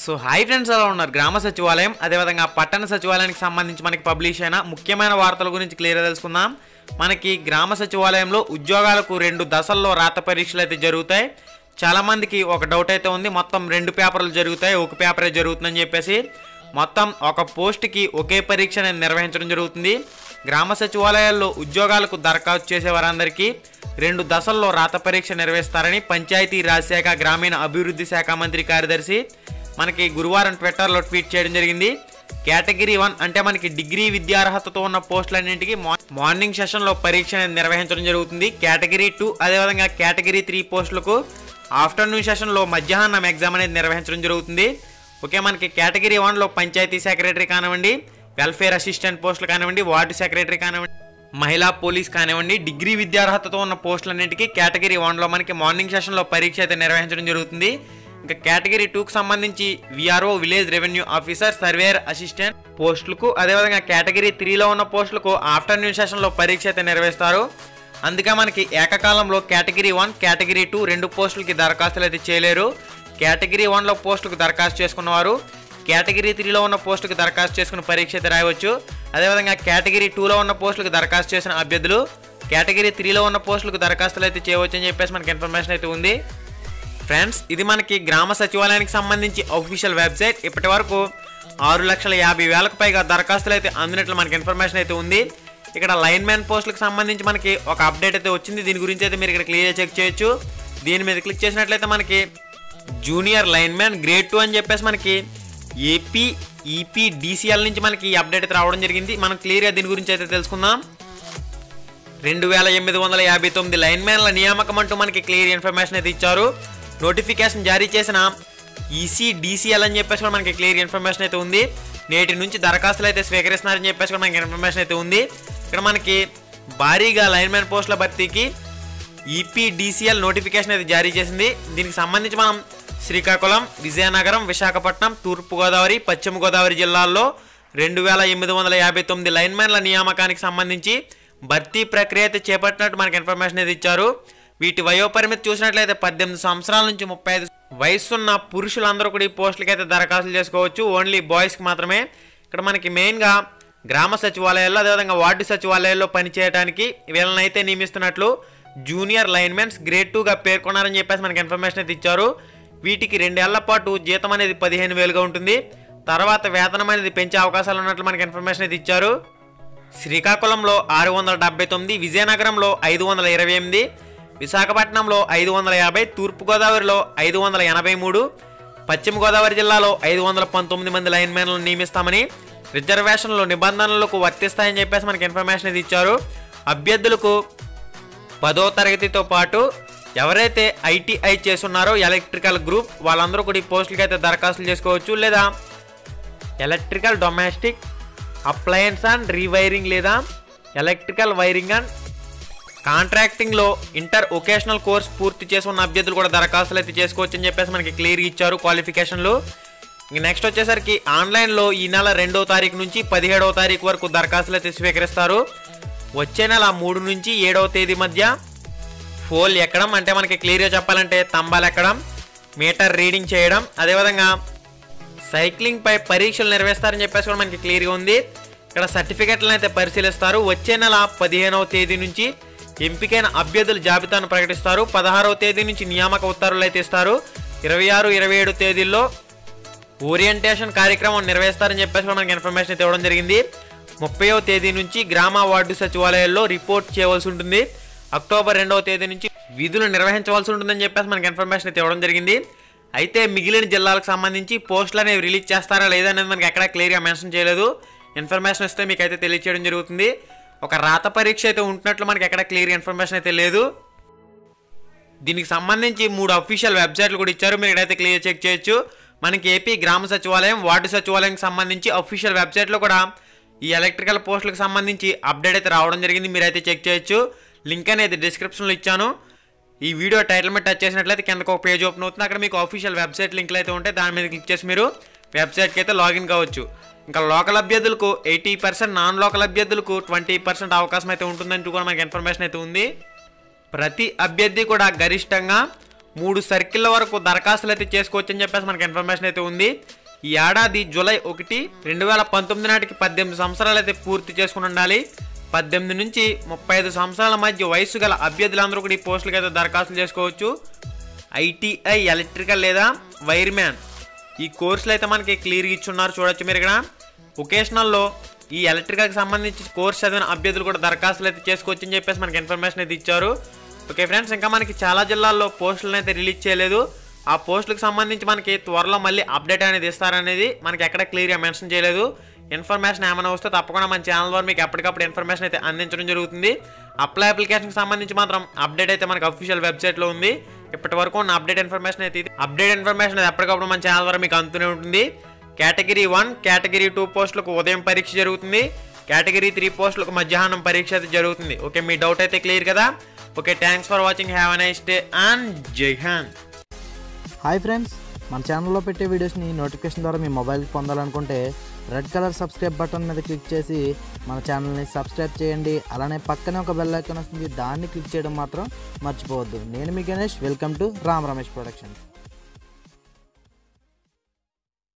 so hi friends ఎలా ఉన్నారు గ్రామ సచివాలయం అదేవిధంగా పట్టణ సచివాలయానికి సంబంధించి మనకి పబ్లిష్ అయిన ముఖ్యమైన వార్తల గురించి క్లియర్గా తెలుసుకుందాం మనకి గ్రామ సచివాలయంలో ఉద్యోగాలకు రెండు దశల్లో రాత పరీక్షలు అయితే జరుగుతాయి చాలామందికి ఒక డౌట్ అయితే ఉంది మొత్తం రెండు పేపర్లు జరుగుతాయి ఒక పేపరే జరుగుతుందని చెప్పేసి మొత్తం ఒక పోస్ట్కి ఒకే పరీక్ష అనేది నిర్వహించడం జరుగుతుంది గ్రామ సచివాలయాల్లో ఉద్యోగాలకు దరఖాస్తు చేసే వారందరికీ రెండు దశల్లో రాత పరీక్ష నిర్వహిస్తారని పంచాయతీ రాజ్ శాఖ గ్రామీణ అభివృద్ధి శాఖ మంత్రి కార్యదర్శి మనకి గురువారం ట్విట్టర్లో ట్వీట్ చేయడం జరిగింది కేటగిరీ వన్ అంటే మనకి డిగ్రీ విద్యార్హతతో ఉన్న పోస్టులన్నింటికి మా- మార్నింగ్ సెషన్లో పరీక్ష అనేది నిర్వహించడం జరుగుతుంది కేటగిరీ టూ అదేవిధంగా కేటగిరీ త్రీ పోస్టులకు ఆఫ్టర్నూన్ సెషన్లో మధ్యాహ్నం ఎగ్జామ్ అనేది నిర్వహించడం జరుగుతుంది ఓకే మనకి కేటగిరీ వన్లో పంచాయతీ సెక్రటరీ కానివ్వండి వెల్ఫేర్ అసిస్టెంట్ పోస్టులు కానివ్వండి వార్డు సెక్రటరీ కానివ్వండి మహిళా పోలీస్ కానివ్వండి డిగ్రీ విద్యార్హతతో ఉన్న పోస్టులన్నింటికి కేటగిరీ వన్లో మనకి మార్నింగ్ సెషన్లో పరీక్ష అయితే నిర్వహించడం జరుగుతుంది ఇంకా కేటగిరీ టూకి సంబంధించి VRO village revenue officer surveyor assistant పోస్టులకు అదేవిధంగా కేటగిరీ త్రీలో ఉన్న పోస్టులకు ఆఫ్టర్నూన్ సెషన్లో పరీక్ష అయితే నిర్వహిస్తారు అందుకే మనకి ఏకకాలంలో కేటగిరీ వన్ కేటగిరీ టూ రెండు పోస్టులకి దరఖాస్తులు అయితే చేయలేరు కేటగిరీ వన్లో పోస్టులకు దరఖాస్తు చేసుకున్నవారు కేటగిరీ త్రీలో ఉన్న పోస్టులకు దరఖాస్తు చేసుకుని పరీక్ష అయితే రాయవచ్చు అదేవిధంగా కేటగిరీ టూలో ఉన్న పోస్టులకు దరఖాస్తు చేసిన అభ్యర్థులు కేటగిరీ త్రీలో ఉన్న పోస్టులకు దరఖాస్తులు అయితే చేయవచ్చు అని చెప్పేసి మనకి ఇన్ఫర్మేషన్ అయితే ఉంది ఫ్రెండ్స్ ఇది మనకి గ్రామ సచివాలయానికి సంబంధించి అఫీషియల్ వెబ్సైట్ ఇప్పటి వరకు ఆరు లక్షల యాభై వేలకు పైగా దరఖాస్తులు అయితే అందినట్లు మనకి ఇన్ఫర్మేషన్ అయితే ఉంది ఇక్కడ లైన్ మ్యాన్ పోస్టులకు సంబంధించి మనకి ఒక అప్డేట్ అయితే వచ్చింది దీని గురించి అయితే మీరు ఇక్కడ క్లియర్ చెక్ చేయొచ్చు దీని మీద క్లిక్ చేసినట్లయితే మనకి junior lineman grade two అని చెప్పేసి మనకి ఏపీ ఈపీ డీసీఎల్ నుంచి మనకి ఈ అప్డేట్ అయితే రావడం జరిగింది మనం క్లియర్గా దీని గురించి అయితే తెలుసుకుందాం రెండు వేల ఎనిమిది వందల యాభై తొమ్మిది లైన్ మ్యాన్ల నియామకం అంటూ మనకి క్లియర్ ఇన్ఫర్మేషన్ అయితే ఇచ్చారు నోటిఫికేషన్ జారీ చేసిన ఈసీ డీసీఎల్ అని చెప్పేసి కూడా మనకి క్లియర్ ఇన్ఫర్మేషన్ అయితే ఉంది నేటి నుంచి దరఖాస్తులు అయితే స్వీకరిస్తున్నారని చెప్పేసి కూడా మనకి ఇన్ఫర్మేషన్ అయితే ఉంది ఇక్కడ మనకి భారీగా లైన్ మ్యాన్ పోస్టుల భర్తీకి ఈపీడీసీఎల్ నోటిఫికేషన్ అయితే జారీ చేసింది దీనికి సంబంధించి మనం శ్రీకాకుళం విజయనగరం విశాఖపట్నం తూర్పుగోదావరి పశ్చిమ గోదావరి జిల్లాల్లో రెండు వేల ఎనిమిది వందల యాభై తొమ్మిది లైన్మెన్ల నియామకానికి సంబంధించి భర్తీ ప్రక్రియ అయితే చేపట్టినట్టు మనకి ఇన్ఫర్మేషన్ అయితే ఇచ్చారు వీటి వయోపరిమితి చూసినట్లయితే పద్దెనిమిది సంవత్సరాల నుంచి ముప్పై ఐదు వయసున్న పురుషులందరూ కూడా ఈ పోస్టులకి అయితే దరఖాస్తులు చేసుకోవచ్చు ఓన్లీ బాయ్స్కి మాత్రమే ఇక్కడ మనకి మెయిన్గా గ్రామ సచివాలయాల్లో అదేవిధంగా వార్డు సచివాలయాల్లో పనిచేయడానికి వీళ్ళని అయితే నియమిస్తున్నట్లు జూనియర్ లైన్మెన్స్ గ్రేడ్ టూగా పేర్కొన్నారని చెప్పేసి మనకి ఇన్ఫర్మేషన్ అయితే ఇచ్చారు వీటికి రెండేళ్ల పాటు జీతం అనేది పదిహేను వేలుగా ఉంటుంది తర్వాత వేతనం అనేది పెంచే అవకాశాలు ఉన్నట్లు మనకి ఇన్ఫర్మేషన్ అయితే ఇచ్చారు శ్రీకాకుళంలో ఆరు వందల డెబ్బై తొమ్మిది విజయనగరంలో ఐదు వందల ఇరవై ఎనిమిది విశాఖపట్నంలో ఐదు వందల యాభై తూర్పుగోదావరిలో ఐదు వందల ఎనభై మూడు పశ్చిమ గోదావరి జిల్లాలో ఐదు వందల పంతొమ్మిది మంది లైన్మెన్లను నియమిస్తామని రిజర్వేషన్లు నిబంధనలకు వర్తిస్తాయని చెప్పేసి మనకి ఇన్ఫర్మేషన్ ఇది ఇచ్చారు అభ్యర్థులకు పదో తరగతితో పాటు ఎవరైతే ఐటీఐ చేస్తున్నారో ఎలక్ట్రికల్ గ్రూప్ వాళ్ళందరూ కూడా ఈ పోస్టులకి అయితే దరఖాస్తులు చేసుకోవచ్చు లేదా electrical domestic appliance and rewiring లేదా ఎలక్ట్రికల్ వైరింగ్ అండ్ కాంట్రాక్టింగ్లో ఇంటర్ ఒకేషనల్ కోర్స్ పూర్తి చేసి ఉన్న అభ్యర్థులు కూడా దరఖాస్తులు అయితే చేసుకోవచ్చు అని చెప్పేసి మనకి క్లియర్గా ఇచ్చారు క్వాలిఫికేషన్లు ఇంక నెక్స్ట్ వచ్చేసరికి ఆన్లైన్లో ఈ నెల రెండవ తారీఖు నుంచి పదిహేడవ తారీఖు వరకు దరఖాస్తులు అయితే స్వీకరిస్తారు వచ్చే నెల మూడు నుంచి ఏడవ తేదీ మధ్య ఫోల్ ఎక్కడం అంటే మనకి క్లియర్గా చెప్పాలంటే తంబాలు ఎక్కడం మీటర్ రీడింగ్ చేయడం అదేవిధంగా సైక్లింగ్ పై పరీక్షలు నిర్వహిస్తారని చెప్పేసి కూడా మనకి క్లియర్గా ఉంది ఇక్కడ సర్టిఫికెట్లను అయితే పరిశీలిస్తారు వచ్చే నెల పదిహేనవ తేదీ నుంచి ఎంపికైన అభ్యర్థుల జాబితాను ప్రకటిస్తారు పదహారవ తేదీ నుంచి నియామక ఉత్తర్వులు అయితే ఇస్తారు ఇరవై ఆరు ఇరవై ఏడు తేదీల్లో ఓరియంటేషన్ కార్యక్రమం నిర్వహిస్తారని చెప్పేసి కూడా మనకి ఇన్ఫర్మేషన్ అయితే ఇవ్వడం జరిగింది ముప్పైవ తేదీ నుంచి గ్రామ వార్డు సచివాలయాల్లో రిపోర్ట్ చేయవలసి ఉంటుంది అక్టోబర్ రెండవ తేదీ నుంచి విధులు నిర్వహించవలసి ఉంటుందని చెప్పేసి మనకి ఇన్ఫర్మేషన్ అయితే ఇవ్వడం జరిగింది అయితే మిగిలిన జిల్లాలకు సంబంధించి పోస్టులు అనేవి రిలీజ్ చేస్తారా లేదా అనేది మనకి ఎక్కడా క్లియర్గా మెన్షన్ చేయలేదు ఇన్ఫర్మేషన్ ఇస్తే మీకు అయితే తెలియచేయడం జరుగుతుంది ఒక రాత పరీక్ష అయితే ఉంటున్నట్లు మనకి ఎక్కడ క్లియర్ ఇన్ఫర్మేషన్ అయితే లేదు దీనికి సంబంధించి మూడు అఫీషియల్ వెబ్సైట్లు కూడా ఇచ్చారు మీరు ఇక్కడైతే క్లియర్ చెక్ చేయొచ్చు మనకి ఏపీ గ్రామ సచివాలయం వార్డు సచివాలయంకి సంబంధించి అఫీషియల్ వెబ్సైట్లో కూడా ఈ ఎలక్ట్రికల్ పోస్టులకు సంబంధించి అప్డేట్ అయితే రావడం జరిగింది మీరైతే చెక్ చేయొచ్చు లింక్ అనేది డిస్క్రిప్షన్లో ఇచ్చాను ఈ వీడియో టైటిల్ మీద టచ్ చేసినట్లయితే కిందకు ఒక పేజ్ ఓపెన్ అవుతుంది అక్కడ మీకు అఫీషియల్ వెబ్సైట్ లింక్లు అయితే ఉంటాయి దాని మీద క్లిక్ చేసి మీరు వెబ్సైట్కి అయితే లాగిన్ కావచ్చు ఇంకా లోకల్ అభ్యర్థులకు ఎయిటీ పర్సెంట్ నాన్ లోకల్ అభ్యర్థులకు ట్వంటీ పర్సెంట్ అవకాశం అయితే ఉంటుందంటూ కూడా మనకి ఇన్ఫర్మేషన్ అయితే ఉంది ప్రతి అభ్యర్థి కూడా గరిష్టంగా మూడు సర్కిళ్ళ వరకు దరఖాస్తులు అయితే చేసుకోవచ్చు అని చెప్పేసి మనకి ఇన్ఫర్మేషన్ అయితే ఉంది ఈ ఏడాది జూలై ఒకటి రెండు వేల పంతొమ్మిది నాటికి పద్దెనిమిది సంవత్సరాలు అయితే పూర్తి చేసుకుని ఉండాలి పద్దెనిమిది నుంచి ముప్పై ఐదు సంవత్సరాల మధ్య వయసు గల అభ్యర్థులందరూ కూడా ఈ పోస్టులకి అయితే దరఖాస్తులు చేసుకోవచ్చు ఐటీఐ ఎలక్ట్రికల్ లేదా వైర్మ్యాన్ ఈ కోర్సులు అయితే మనకి క్లియర్గా ఇచ్చున్నారు చూడొచ్చు మీరు ఇక్కడ వొకేషనల్లో ఈ ఎలక్ట్రికల్కి సంబంధించి కోర్స్ చదివిన అభ్యర్థులు కూడా దరఖాస్తులు అయితే చేసుకోవచ్చు అని చెప్పేసి మనకి ఇన్ఫర్మేషన్ అయితే ఇచ్చారు ఓకే ఫ్రెండ్స్ ఇంకా మనకి చాలా జిల్లాల్లో పోస్టులను అయితే రిలీజ్ చేయలేదు ఆ పోస్టులకు సంబంధించి మనకి త్వరలో మళ్ళీ అప్డేట్ అనేది ఇస్తారనేది మనకి ఎక్కడ క్లియర్గా మెన్షన్ చేయలేదు ఇన్ఫర్మేషన్ ఏమైనా వస్తే తప్పకుండా మన ఛానల్ ద్వారా మీకు ఎప్పటికప్పుడు ఇన్ఫర్మేషన్ అయితే అందించడం జరుగుతుంది అప్లై అప్లికేషన్కి సంబంధించి మాత్రం అప్డేట్ అయితే మనకి అఫీషియల్ వెబ్సైట్లో ఉంది ఇప్పటి వరకు ఉన్న అప్డేట్ ఇన్ఫర్మేషన్ అయితే ఇది అప్డేట్ ఇన్ఫర్మేషన్ అయితే ఎప్పటికప్పుడు మన ఛానల్ ద్వారా మీకు అందుతూనే ఉంటుంది కేటగిరీ వన్ కేటగిరీ టూ పోస్టులకు ఉదయం పరీక్ష జరుగుతుంది కేటగిరీ త్రీ పోస్టులకు మధ్యాహ్నం పరీక్ష అయితే జరుగుతుంది ఓకే మీ డౌట్ అయితే క్లియర్ కదా okay thanks for watching have a nice day and జై హింద్ హాయ్ ఫ్రెండ్స్ మన ఛానల్లో పెట్టే వీడియోస్ని నోటిఫికేషన్ ద్వారా మీ మొబైల్కి పొందాలనుకుంటే రెడ్ కలర్ సబ్స్క్రైబ్ బటన్ మీద క్లిక్ చేసి మన ఛానల్ని సబ్స్క్రైబ్ చేయండి అలానే పక్కనే ఒక బెల్ ఐకాన్ వస్తుంది దాన్ని క్లిక్ చేయడం మాత్రం మర్చిపోవద్దు నేను మీ Ganesh welcome to Ram Ramesh productions